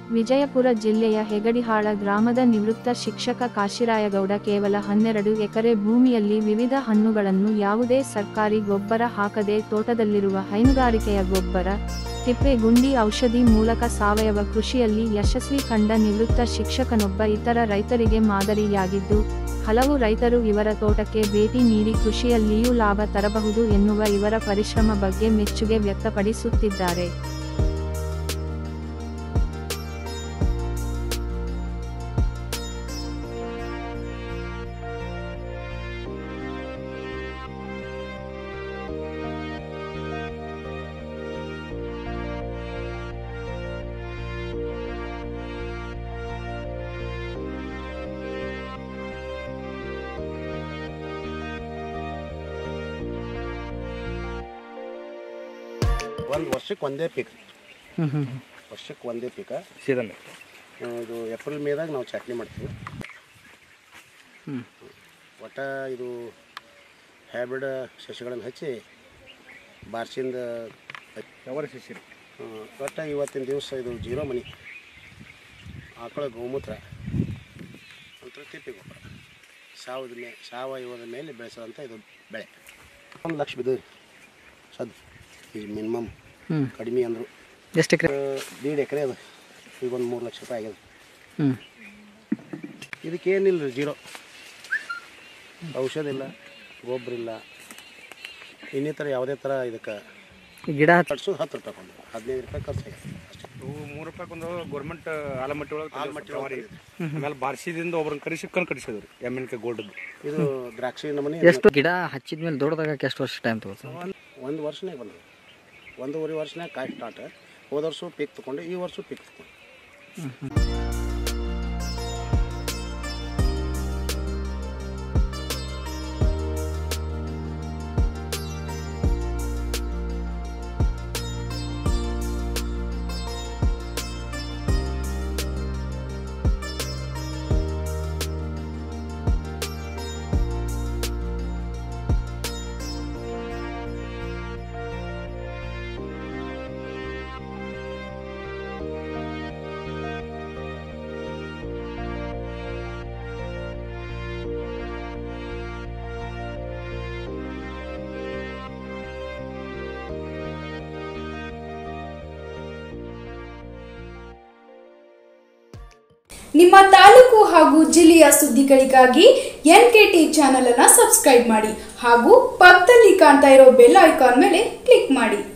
ವಿಜಯಪುರ ಜಿಲ್ಲೆಯ ಹೆಗಡಿಹಾಳ ಗ್ರಾಮದ ನಿವೃತ್ತ ಶಿಕ್ಷಕ ಕಾಶಿರಾಯಗೌಡ ಕೇವಲ ಹನ್ನೆರಡು ಎಕರೆ ಭೂಮಿಯಲ್ಲಿ ವಿವಿಧ ಹಣ್ಣುಗಳನ್ನು ಯಾವುದೇ ಸರ್ಕಾರಿ ಗೊಬ್ಬರ ಹಾಕದೆ ತೋಟದಲ್ಲಿರುವ ಹೈನುಗಾರಿಕೆಯ ಗೊಬ್ಬರ ತಿಪ್ಪೆ ಗುಂಡಿ ಔಷಧಿ ಮೂಲಕ ಸಾವಯವ ಕೃಷಿಯಲ್ಲಿ ಯಶಸ್ವಿ ಕಂಡ ನಿವೃತ್ತ ಶಿಕ್ಷಕನೊಬ್ಬ ಇತರ ರೈತರಿಗೆ ಮಾದರಿಯಾಗಿದ್ದು ಹಲವು ರೈತರು ಇವರ ತೋಟಕ್ಕೆ ಭೇಟಿ ನೀಡಿ ಕೃಷಿಯಲ್ಲಿಯೂ ಲಾಭ ತರಬಹುದು ಎನ್ನುವ ಇವರ ಪರಿಶ್ರಮ ಬಗ್ಗೆ ಮೆಚ್ಚುಗೆ ವ್ಯಕ್ತಪಡಿಸುತ್ತಿದ್ದಾರೆ ಒಂದು ವರ್ಷಕ್ಕೆ ಒಂದೇ ಪೀಕ್ ಹ್ಞೂ ಹ್ಞೂ ವರ್ಷಕ್ಕೆ ಒಂದೇ ಪೀಕ ಸೀದನ್ ಇದು ಏಪ್ರಿಲ್ ಮೇದಾಗ ನಾವು ಚಟ್ನಿ ಮಾಡ್ತೀವಿ ಹ್ಞೂ ಒಟ್ಟ ಇದು ಹ್ಯಾಬ್ರಿಡ್ ಸಸ್ಯಗಳನ್ನು ಹಚ್ಚಿ ಬಾರ್ಸಿಂದ ಯಾವ ಶಿಶಿರಿ ಆ, ಒಟ್ಟ ಇವತ್ತಿನ ದಿವಸ ಇದು ಜೀರೋ ಮನಿ ಆಕಳ ಗೋಮೂತ್ರ ನಂತರ ತಿಪ್ಪಿ ಗೊಬ್ಬರ ಸಾವಯವ ಮೇ ಸಾವಯವದ ಮೇಲೆ ಬೆಳೆಸೋದಂಥ ಇದು ಬೆಳೆ ಒಂದು ಲಕ್ಷ ಬಿದ್ದು ಸದ್ ಈಗ ಮಿನಿಮಮ್ ಹ್ಞೂ ಕಡಿಮೆ ಅಂದರು ಎಷ್ಟು ಎಕರೆ ದೀಡ್ ಎಕರೆ ಅದು ಈಗ ಒಂದು ಮೂರು ಲಕ್ಷ ರೂಪಾಯಿ ಆಗ್ಯದ ಹ್ಞೂ ಇದಕ್ಕೇನಿಲ್ಲ ಜೀರೋ ಔಷಧ ಇಲ್ಲ ಗೊಬ್ಬರ ಇಲ್ಲ ಇನ್ನಿತರ ಯಾವುದೇ ಥರ ಇದಕ್ಕೆ ಗಿಡ ಹಚ್ಚ ಕಟ್ಸೋದು ಹತ್ತು ರೂಪಾಯಿ ಕೊಂಡು ಹದಿನೈದು ರೂಪಾಯಿ ಖರ್ಚು ಆಗ್ಯದ ಅಷ್ಟೇ ಇವು ಮೂರು ರೂಪಾಯಿಗೊಂದು ಗೌರ್ಮೆಂಟ್ ಆಲಮಟ್ಟಿ ಒಳಗೆ ಆಲಮಟ್ಟಿ ಒಳಗೆ ಆಮೇಲೆ ಬಾರ್ಸಿದಿಂದ ಒಬ್ರನ್ನ ಕರೆಸಿ ಕಣ್ ಕಡಿಸಿದ್ರು ಎಮ್ ಎನ್ ಕೆ ಗೋಲ್ಡ್ ಇದು ದ್ರಾಕ್ಷಿ ನಮೂನಿ ಎಷ್ಟು ಗಿಡ ಹಚ್ಚಿದ ಮೇಲೆ ದೊಡ್ಡದಾಗಕ್ಕೆ ಎಷ್ಟು ವರ್ಷ ಟೈಮ್ ತಗೋತು ಒಂದು ವರ್ಷನೇ ಬಂದವು ಒಂದೂವರೆ ವರ್ಷನೇ ಕಾಯಿ ಸ್ಟಾರ್ಟ್ ಹೋದ ವರ್ಷ ಪೀಕ್ ತೊಗೊಂಡು ಈ ವರ್ಷ ಪೀಕ್ ತೊಗೊಂಡು ನಿಮ್ಮ ತಾಲೂಕು ಹಾಗೂ ಜಿಲ್ಲೆಯ ಸುದ್ದಿಗಳಿಗಾಗಿ ಎನ್ ಕೆ ಟಿ ಚಾನಲ್ ಅನ್ನು ಸಬ್ಸ್ಕ್ರೈಬ್ ಮಾಡಿ ಹಾಗೂ ಪಕ್ಕದಲ್ಲಿ ಕಾಣ್ತಾ ಇರೋ ಬೆಲ್ ಐಕಾನ್ ಮೇಲೆ ಕ್ಲಿಕ್ ಮಾಡಿ